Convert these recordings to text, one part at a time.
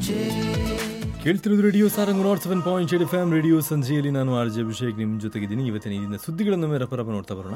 ಕೇಳ್ತಿರೋದು radio Sarang nought seven point eight F M radio ಸಂಜೆಯಲ್ಲಿ ನಾನು ಆರ್ ಜೆ ಅಭಿಷೇಕ್ ನಿಮ್ಮ ಜೊತೆಗಿದ್ದೀನಿ ಇವತ್ತಿನ ಇದನ್ನ ಸುದ್ದಿಗಳನ್ನು ಮೇರ ಪರಪ ನೋಡ್ತಾ ಬರೋಣ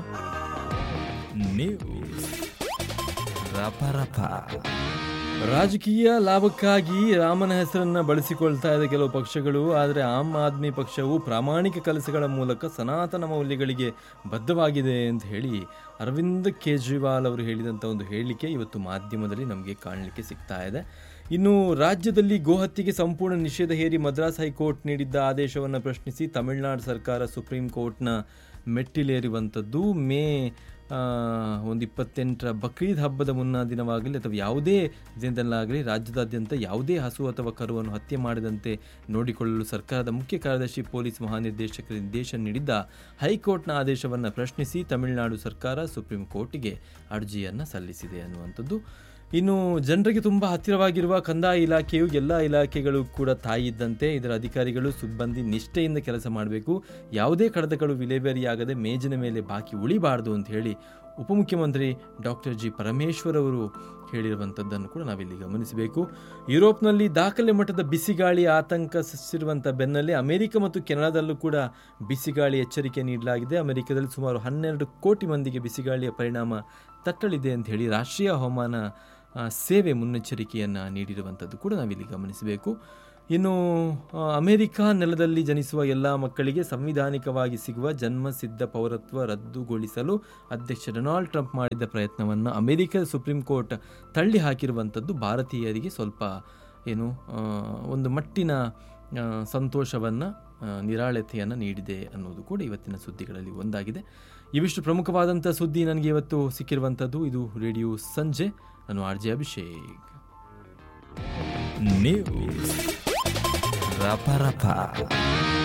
ನ್ಯೂಸ್ ರಪ ರಾಜಕೀಯ ಲಾಭಕ್ಕಾಗಿ ರಾಮನ ಹೆಸರನ್ನ ಬಳಸಿಕೊಳ್ತಾ ಇದೆ ಕೆಲವು ಪಕ್ಷಗಳು ಆದರೆ ಆಮ್ ಆದ್ಮಿ ಪಕ್ಷವು ಪ್ರಾಮಾಣಿಕ ಕೆಲಸಗಳ ಮೂಲಕ ಸನಾತನ ಮೌಲ್ಯಗಳಿಗೆ ಬದ್ಧವಾಗಿದೆ ಅಂತ ಹೇಳಿ ಅರವಿಂದ್ ಕೇಜ್ರಿವಾಲ್ ಅವರು ಹೇಳಿದಂಥ ಒಂದು ಹೇಳಿಕೆ ಇವತ್ತು ಮಾಧ್ಯಮದಲ್ಲಿ ನಮಗೆ ಕಾಣಲಿಕ್ಕೆ ಸಿಗ್ತಾ ಇದೆ ಇನ್ನು ರಾಜ್ಯದಲ್ಲಿ ಗೋಹತ್ಯೆಗೆ ಸಂಪೂರ್ಣ ನಿಷೇಧ ಹೇರಿ ಮದ್ರಾಸ್ ಹೈಕೋರ್ಟ್ ನೀಡಿದ್ದ ಆದೇಶವನ್ನು ಪ್ರಶ್ನಿಸಿ ತಮಿಳುನಾಡು ಸರ್ಕಾರ ಸುಪ್ರೀಂ ಕೋರ್ಟ್ನ ಮೆಟ್ಟಿಲೇರುವಂಥದ್ದು ಮೇ ಆ, ಒಂದು ಇಪ್ಪತ್ತೆಂಟರ ಬಕ್ರೀದ್ ಹಬ್ಬದ ಮುನ್ನಾ ದಿನವಾಗಲಿ ಅಥವಾ ಯಾವುದೇ ದಿನದಲ್ಲಾಗಲಿ ರಾಜ್ಯದಾದ್ಯಂತ ಯಾವುದೇ ಹಸು ಅಥವಾ ಕರುವನ್ನು ಹತ್ಯೆ ಮಾಡದಂತೆ ನೋಡಿಕೊಳ್ಳಲು ಸರ್ಕಾರದ ಮುಖ್ಯ ಕಾರ್ಯದರ್ಶಿ ಪೊಲೀಸ್ ಮಹಾನಿರ್ದೇಶಕರು ನಿರ್ದೇಶನ ನೀಡಿದ್ದ ಹೈಕೋರ್ಟ್ನ ಆದೇಶವನ್ನು ಪ್ರಶ್ನಿಸಿ ತಮಿಳುನಾಡು ಸರ್ಕಾರ ಸುಪ್ರೀಂ ಕೋರ್ಟಿಗೆ ಅರ್ಜಿಯನ್ನು ಸಲ್ಲಿಸಿದೆ ಅನ್ನುವಂಥದ್ದು ಇನ್ನು ಜನರಿಗೆ ತುಂಬ ಹತ್ತಿರವಾಗಿರುವ ಕಂದಾಯ ಇಲಾಖೆಯು ಎಲ್ಲ ಇಲಾಖೆಗಳು ಕೂಡ ತಾಯಿ ಇದ್ದಂತೆ ಇದರ ಅಧಿಕಾರಿಗಳು ಸಿಬ್ಬಂದಿ ನಿಷ್ಠೆಯಿಂದ ಕೆಲಸ ಮಾಡಬೇಕು ಯಾವುದೇ ಕಡತಗಳು ವಿಲೇವಾರಿಯಾಗದೆ ಮೇಜಿನ ಮೇಲೆ ಬಾಕಿ ಉಳಿಬಾರದು ಅಂತ ಹೇಳಿ ಉಪಮುಖ್ಯಮಂತ್ರಿ ಡಾಕ್ಟರ್ ಜಿ ಪರಮೇಶ್ವರ್ ಅವರು ಹೇಳಿರುವಂಥದ್ದನ್ನು ಕೂಡ ನಾವಿಲ್ಲಿ ಗಮನಿಸಬೇಕು ಯುರೋಪ್ನಲ್ಲಿ ದಾಖಲೆ ಮಟ್ಟದ ಬಿಸಿಗಾಳಿ ಆತಂಕ ಸೃಷ್ಟಿಸಿರುವಂಥ ಬೆನ್ನಲ್ಲೇ ಅಮೆರಿಕ ಮತ್ತು ಕೆನಡಾದಲ್ಲೂ ಕೂಡ ಬಿಸಿಗಾಳಿ ಎಚ್ಚರಿಕೆ ನೀಡಲಾಗಿದೆ ಅಮೆರಿಕದಲ್ಲಿ ಸುಮಾರು ಹನ್ನೆರಡು ಕೋಟಿ ಮಂದಿಗೆ ಬಿಸಿಗಾಳಿಯ ಪರಿಣಾಮ ತಟ್ಟಲಿದೆ ಅಂತ ಹೇಳಿ ರಾಷ್ಟ್ರೀಯ ಹವಾಮಾನ ಆ, ಸೇವೆ ಮುನ್ನೆಚ್ಚರಿಕೆಯನ್ನು ನೀಡಿರುವಂಥದ್ದು ಕೂಡ ನಾವಿಲ್ಲಿ ಗಮನಿಸಬೇಕು ಇನ್ನು ಆ, ಅಮೆರಿಕ ನೆಲದಲ್ಲಿ ಜನಿಸುವ ಎಲ್ಲ ಮಕ್ಕಳಿಗೆ ಸಂವಿಧಾನಿಕವಾಗಿ ಸಿಗುವ ಜನ್ಮಸಿದ್ಧ ಪೌರತ್ವ ರದ್ದುಗೊಳಿಸಲು ಅಧ್ಯಕ್ಷ ಡೊನಾಲ್ಡ್ ಟ್ರಂಪ್ ಮಾಡಿದ ಪ್ರಯತ್ನವನ್ನು ಅಮೆರಿಕದ ಸುಪ್ರೀಂ ಕೋರ್ಟ್ ತಳ್ಳಿ ಹಾಕಿರುವಂಥದ್ದು ಭಾರತೀಯರಿಗೆ ಸ್ವಲ್ಪ ಏನು ಆ, ಒಂದು ಮಟ್ಟಿನ ಸಂತೋಷವನ್ನು ನಿರಾಳತೆಯನ್ನು ನೀಡಿದೆ ಅನ್ನೋದು ಕೂಡ ಇವತ್ತಿನ ಸುದ್ದಿಗಳಲ್ಲಿ ಒಂದಾಗಿದೆ ಇವಿಷ್ಟು ಪ್ರಮುಖವಾದಂಥ ಸುದ್ದಿ ನನಗೆ ಇವತ್ತು ಸಿಕ್ಕಿರುವಂಥದ್ದು ಇದು ರೇಡಿಯೋ ಸಂಜೆ ನಾನು ಆರ್ ಜೆ ಅಭಿಷೇಕ್ ನ್ಯೂಸ್ ರಪ ರಪ